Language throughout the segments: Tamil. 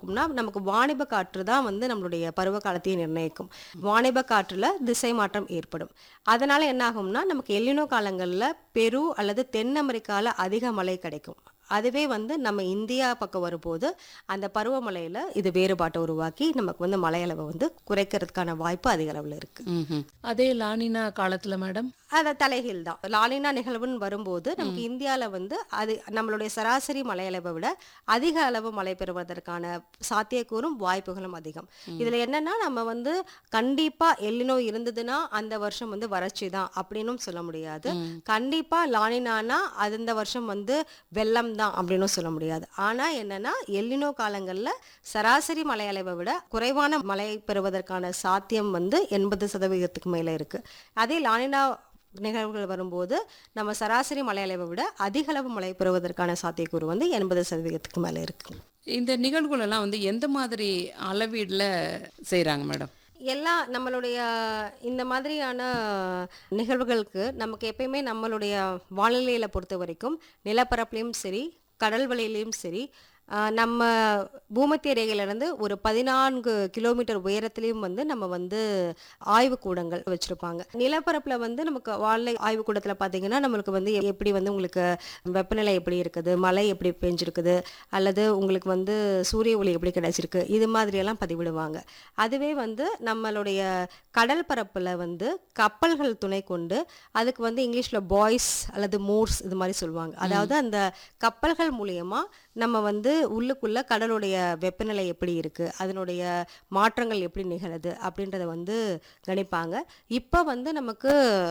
இருக்கும்னா நமக்கு வாணிப காற்று தான் வந்து நம்மளுடைய பருவ காலத்தையே நிர்ணயிக்கும் வாணிப காற்றுல திசை மாற்றம் ஏற்படும் அதனால என்ன ஆகும்னா நமக்கு எல்லினோ காலங்கள்ல பெரு அல்லது தென் அமெரிக்கால அதிக மழை கிடைக்கும் அதுவே வந்து நம்ம இந்தியா பக்கம் வரும்போது அந்த பருவமழையில இது வேறுபாட்டை உருவாக்கி நமக்கு வந்து மழை அளவை வந்து குறைக்கிறதுக்கான வாய்ப்பு அதிக அளவில் இருக்கு ம்ஹும். அதே லானினா காலத்துல மேடம் அது தலைகீழ் தான் லாலினா நிகழ்வுன்னு வரும்போது நமக்கு இந்தியால வந்து அது நம்மளுடைய சராசரி மழை அளவை விட அதிக அளவு மழை பெறுவதற்கான சாத்தியக்கூறும் வாய்ப்புகளும் அதிகம் இதுல என்னன்னா நம்ம வந்து கண்டிப்பா எல்லினோ இருந்ததுன்னா அந்த வருஷம் வந்து வறட்சி தான் அப்படின்னும் சொல்ல முடியாது கண்டிப்பா லானினானா அது இந்த வருஷம் வந்து வெள்ளம் தான் அப்படின்னும் சொல்ல முடியாது ஆனா என்னன்னா எல்லினோ காலங்கள்ல சராசரி மழை அளவை விட குறைவான மழை பெறுவதற்கான சாத்தியம் வந்து எண்பது சதவீதத்துக்கு மேல இருக்கு அதே லானினா நிகழ்வுகள் வரும்போது நம்ம சராசரி மழை அளவை விட அதிக அளவு மழை பெறுவதற்கான சாத்தியக்கூறு வந்து எண்பது சதவீதத்துக்கு மேல இருக்கு இந்த நிகழ்வுகள் எல்லாம் வந்து எந்த மாதிரி அளவீடுல செய்றாங்க மேடம் எல்லா நம்மளுடைய இந்த மாதிரியான நிகழ்வுகளுக்கு நமக்கு எப்பயுமே நம்மளுடைய வானிலையில பொறுத்த வரைக்கும் நிலப்பரப்புலையும் சரி கடல் வழியிலையும் சரி ஆஹ் நம்ம பூமத்திய ரேகையிலிருந்து ஒரு பதினான்கு கிலோமீட்டர் உயரத்திலையும் வந்து நம்ம வந்து ஆய்வுக்கூடங்கள் வச்சிருப்பாங்க நிலப்பரப்புல வந்து நமக்கு வானிலை ஆய்வுக்கூடத்துல பாத்தீங்கன்னா நம்மளுக்கு வந்து எப்படி வந்து உங்களுக்கு வெப்பநிலை எப்படி இருக்குது மழை எப்படி பெஞ்சிருக்குது அல்லது உங்களுக்கு வந்து சூரிய ஒளி எப்படி கிடைச்சிருக்கு இது மாதிரி எல்லாம் பதிவிடுவாங்க அதுவே வந்து நம்மளுடைய கடல் பரப்புல வந்து கப்பல்கள் துணை கொண்டு அதுக்கு வந்து இங்கிலீஷ்ல பாய்ஸ் அல்லது மூர்ஸ் இது மாதிரி சொல்லுவாங்க அதாவது அந்த கப்பல்கள் மூலியமா நம்ம வந்து உள்ளுக்குள்ள கடலுடைய வெப்பநிலை எப்படி இருக்கு அதனுடைய மாற்றங்கள் எப்படி நிகழுது அப்படின்றத வந்து கணிப்பாங்க இப்போ வந்து நமக்கு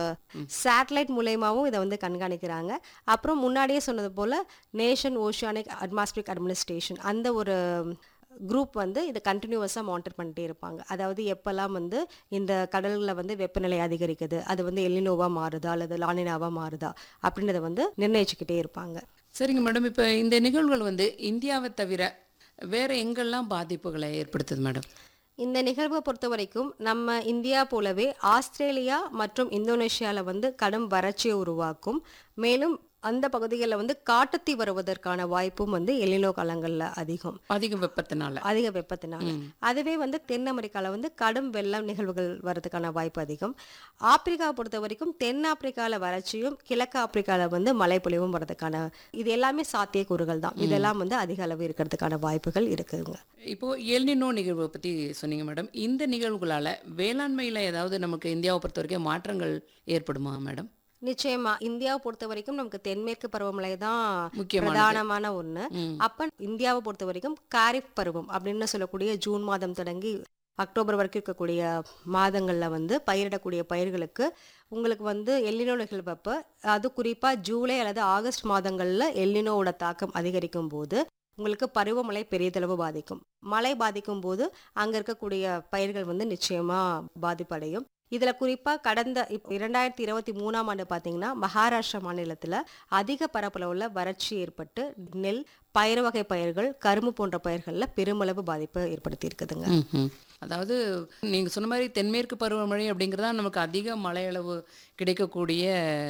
சேட்டலைட் மூலயமாவும் இதை வந்து கண்காணிக்கிறாங்க அப்புறம் முன்னாடியே சொன்னது போல நேஷன் ஓஷியானிக் அட்மாஸ்பிரிக் அட்மினிஸ்ட்ரேஷன் அந்த ஒரு குரூப் வந்து இதை கண்டினியூவஸாக மானிட்டர் பண்ணிட்டே இருப்பாங்க அதாவது எப்போல்லாம் வந்து இந்த கடல்களில் வந்து வெப்பநிலை அதிகரிக்குது அது வந்து எல்லினோவா மாறுதா அல்லது லானினாவா மாறுதா அப்படின்றத வந்து நிர்ணயிச்சுக்கிட்டே இருப்பாங்க சரிங்க மேடம் இப்போ இந்த நிகழ்வுகள் வந்து இந்தியாவை தவிர வேற எங்கெல்லாம் பாதிப்புகளை ஏற்படுத்துது மேடம் இந்த நிகழ்வை பொறுத்த வரைக்கும் நம்ம இந்தியா போலவே ஆஸ்திரேலியா மற்றும் இந்தோனேஷியாவில் வந்து கடும் வறட்சியை உருவாக்கும் மேலும் அந்த பகுதிகளில் வந்து காட்டுத்தீ வருவதற்கான வாய்ப்பும் வந்து எல்லினோ காலங்களில் அதிகம் அதிக வெப்பத்தினால அதிக வெப்பத்தினால அதுவே வந்து தென் அமெரிக்காவில் வந்து கடும் வெள்ளம் நிகழ்வுகள் வரதுக்கான வாய்ப்பு அதிகம் ஆப்பிரிக்காவை பொறுத்த வரைக்கும் தென் ஆப்பிரிக்காவில் வறட்சியும் கிழக்கு ஆப்பிரிக்காவில் வந்து மழைப்பொழிவும் வரதுக்கான இது எல்லாமே சாத்தியக்கூறுகள் தான் இதெல்லாம் வந்து அதிக அளவு இருக்கிறதுக்கான வாய்ப்புகள் இருக்குதுங்க இப்போ எல்னினோ நிகழ்வை பத்தி சொன்னீங்க மேடம் இந்த நிகழ்வுகளால வேளாண்மையில ஏதாவது நமக்கு இந்தியாவை பொறுத்த வரைக்கும் மாற்றங்கள் ஏற்படுமா மேடம் நிச்சயமா இந்தியாவை பொறுத்த வரைக்கும் நமக்கு தென்மேற்கு பருவமழை தான் முக்கியமானது. பிரதானமான ஒண்ணு அப்ப இந்தியாவை பொறுத்த வரைக்கும் காரிஃப் பருவம் அப்படின்னு சொல்லக்கூடிய ஜூன் மாதம் தொடங்கி அக்டோபர் வரைக்கும் இருக்கக்கூடிய மாதங்கள்ல வந்து பயிரிடக்கூடிய பயிர்களுக்கு உங்களுக்கு வந்து எல்லினோ நிகழ்வப்ப அது குறிப்பா ஜூலை அல்லது ஆகஸ்ட் மாதங்கள்ல எல்லினோவோட தாக்கம் அதிகரிக்கும் போது உங்களுக்கு பருவமழை பெரியதளவு பாதிக்கும் மழை பாதிக்கும் போது அங்க இருக்கக்கூடிய பயிர்கள் வந்து நிச்சயமா பாதிப்படையும் இதுல குறிப்பா கடந்த இப்ப இரண்டாயிரத்தி இருபத்தி மூணாம் ஆண்டு பாத்தீங்கன்னா மகாராஷ்டிரா மாநிலத்துல அதிக பரப்பளவுல வறட்சி ஏற்பட்டு நெல் பயிர் வகை பயிர்கள் கரும்பு போன்ற பயிர்கள்ல பெருமளவு பாதிப்பை ஏற்படுத்தி இருக்குதுங்க ம்ஹும். அதாவது நீங்க சொன்ன மாதிரி தென்மேற்கு பருவமழை அப்படிங்கிறது தான் நமக்கு அதிக மழையளவு கிடைக்கக்கூடிய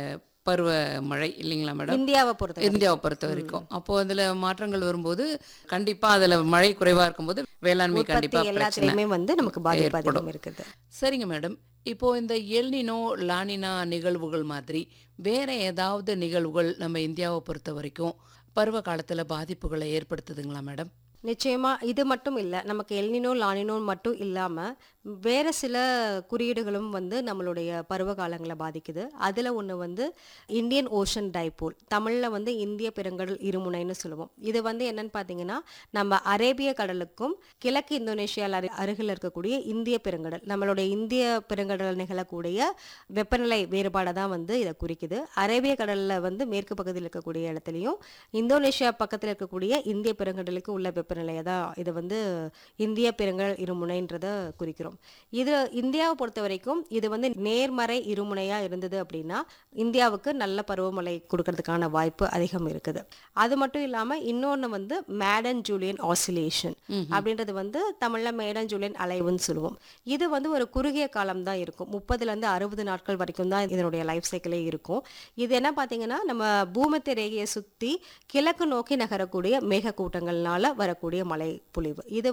பருவமழை இல்லைங்களா மேடம் இந்தியாவை பொறுத்த இந்தியாவை பொறுத்த வரைக்கும் அப்போ அதுல மாற்றங்கள் வரும்போது கண்டிப்பா அதுல மழை குறைவா இருக்கும்போது வேளாண்மை கண்டிப்பா உற்பத்தி பிரச்சனை எல்லாத்துலயுமே வந்து நமக்கு பாதிப்பு ஏற்படும். அதிகம் இருக்குது சரிங்க மேடம் இப்போ இந்த எல்னினோ லானினா நிகழ்வுகள் மாதிரி வேற ஏதாவது நிகழ்வுகள் நம்ம இந்தியாவை பொறுத்த வரைக்கும் பருவ காலத்துல பாதிப்புகளை ஏற்படுத்துதுங்களா மேடம் நிச்சயமா இது மட்டும் இல்ல நமக்கு எல்னினோ லானினோ மட்டும் இல்லாம வேற சில குறியீடுகளும் வந்து நம்மளுடைய பருவ காலங்களை பாதிக்குது அதுல ஒண்ணு வந்து இந்தியன் ஓஷன் டைபோல் தமிழ்ல வந்து இந்திய பெருங்கடல் இருமுனைன்னு சொல்லுவோம் இது வந்து என்னன்னு பாத்தீங்கன்னா நம்ம அரேபிய கடலுக்கும் கிழக்கு இந்தோனேஷியால அரு- அருகில் இருக்கக்கூடிய இந்திய பெருங்கடல் நம்மளுடைய இந்திய பெருங்கடல் நிகழக்கூடிய வெப்பநிலை வேறுபாடை தான் வந்து இதை குறிக்குது அரேபிய கடல்ல வந்து மேற்கு பகுதியில் இருக்கக்கூடிய இடத்துலையும் இந்தோனேஷியா பக்கத்தில் இருக்கக்கூடிய இந்திய பெருங்கடலுக்கு உள்ள வெப்பநிலையை தான் இது வந்து இந்திய பெருங்கடல் இருமுனைன்றத குறிக்கிறோம் இது இந்தியாவை பொறுத்த வரைக்கும் இது வந்து நேர்மறை இருமுனையா இருந்தது அப்படின்னா இந்தியாவுக்கு நல்ல பருவமழை கொடுக்கறதுக்கான வாய்ப்பு அதிகம் இருக்குது அது மட்டும் இல்லாம இன்னொன்னு வந்து மேடன் ஜூலியன் ஆசிலேஷன் அப்படின்றது வந்து தமிழ்ல மேடன் ஜூலியன் அலைவுன்னு சொல்லுவோம் இது வந்து ஒரு குறுகிய காலம் தான் இருக்கும் முப்பதுல இருந்து அறுபது நாட்கள் வரைக்கும் தான் இதனுடைய லைஃப் சைக்கிளே இருக்கும் இது என்ன பாத்தீங்கன்னா நம்ம பூமத்திய ரேகையை சுத்தி கிழக்கு நோக்கி நகரக்கூடிய மேகக்கூட்டங்கள்னால வரக்கூடிய மழை பொழிவு இது